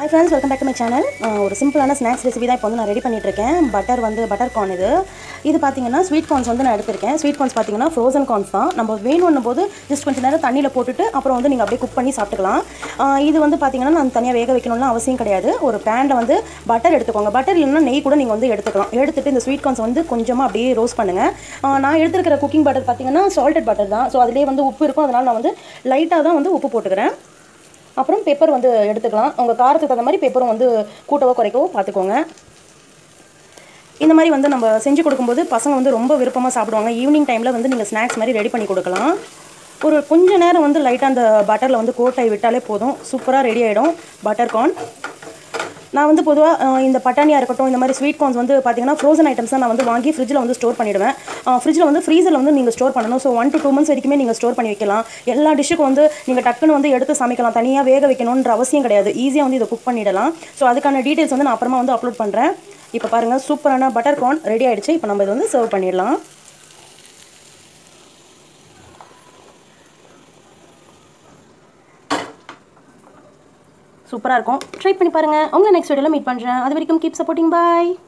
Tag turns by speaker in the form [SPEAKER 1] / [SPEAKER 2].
[SPEAKER 1] hi friends welcome back to my channel ஒரு சிம்பிளான snacks recipe தான் இப்போ வந்து நான் ரெடி பண்ணிட்டு இருக்கேன் பட்டர் வந்து பட்டர் கார்ன் இது இது பார்த்தீங்கன்னா ஸ்வீட் கார்ன்ஸ் வந்து நான் எடுத்திருக்கேன் ஸ்வீட் கார்ன்ஸ் பார்த்தீங்கன்னா ஃப்ரோசன் கார்ன்ஸ் தான் நம்ம வேணும்னும் போது ஜஸ்ட் கொஞ்சம் நேரம் தண்ணியில் போட்டுட்டு அப்புறம் வந்து நீங்கள் அப்படியே குக் பண்ணி சாப்பிட்டுக்கலாம் ஆஹ் இது வந்து பார்த்தீங்கன்னா நான் தனியாக வேக வைக்கணும்னு அவசியம் கிடையாது ஒரு பேனில் வந்து பட்டர் எடுத்துக்கோங்க பட்டர் இல்லைன்னா நெய் கூட நீங்கள் வந்து எடுத்துக்கலாம் எடுத்துட்டு இந்த ஸ்வீட் கார்ன்ஸ் வந்து கொஞ்சமாக அப்படியே ரோஸ்ட் பண்ணுங்கள் ஆஹ் நான் எடுத்துருக்கிற குக்கிங் பட்டர் பார்த்தீங்கன்னா சால்டட் பட்டர் தான் ஸோ அதிலே வந்து உப்பு இருக்கும் அதனால் நான் வந்து லைட்டாக தான் வந்து உப்பு போட்டுக்கிறேன் அப்புறம் பெப்பர் வந்து எடுத்துக்கலாம் உங்கள் காரத்துக்கு தகுந்த மாதிரி பெப்பரும் வந்து கூட்டவோ குறைக்கவோ பார்த்துக்கோங்க இந்த மாதிரி வந்து நம்ம செஞ்சு கொடுக்கும்போது பசங்க வந்து ரொம்ப விருப்பமாக சாப்பிடுவாங்க ஈவினிங் டைமில் வந்து நீங்கள் ஸ்நாக்ஸ் மாதிரி ரெடி பண்ணி கொடுக்கலாம் ஒரு கொஞ்ச நேரம் வந்து லைட்டாக அந்த பட்டரில் வந்து கோட்டாய் விட்டாலே போதும் சூப்பராக ரெடி ஆகிடும் பட்டர் கார்ன் நான் வந்து பொதுவாக இந்த பட்டாணியாக இருக்கட்டும் இந்த மாதிரி ஸ்வீட் கார்ன்ஸ் வந்து பார்த்தீங்கன்னா ஃப்ரோசன் ஐட்டம்ஸ் தான் நான் வந்து வாங்கி ஃப்ரிட்ஜில் வந்து ஸ்டோர் பண்ணிவிடுவேன் ஃப்ரிட்ஜில் வந்து ஃப்ரீசரில் வந்து நீங்கள் ஸ்டோர் பண்ணணும் so one to two months வரைக்குமே நீங்கள் ஸ்டோர் பண்ணி வைக்கலாம் எல்லா டிஷ்ஷுக்கும் வந்து நீங்கள் டக்குன்னு வந்து எடுத்து சமைக்கலாம் தனியாக வேக வைக்கணுன்ற அவசியம் கிடையாது ஈஸியாக வந்து இதை குக் பண்ணிடலாம் ஸோ அதுக்கான டீட்டெயில்ஸ் வந்து நான் அப்புறமா வந்து அப்லோட் பண்ணுறேன் இப்போ பாருங்கள் சூப்பரான பட்டர் கார்ன் ரெடி ஆகிடுச்சு இப்போ நம்ம இதை வந்து சர்வ் பண்ணிடலாம் சூப்பராக இருக்கும் ட்ரை பண்ணி பாருங்கள் உங்களை நெக்ஸ்ட் வீடியோவில் மீட் பண்ணுறேன் அது வரைக்கும் கீப் சப்போர்ட்டிங் பாய்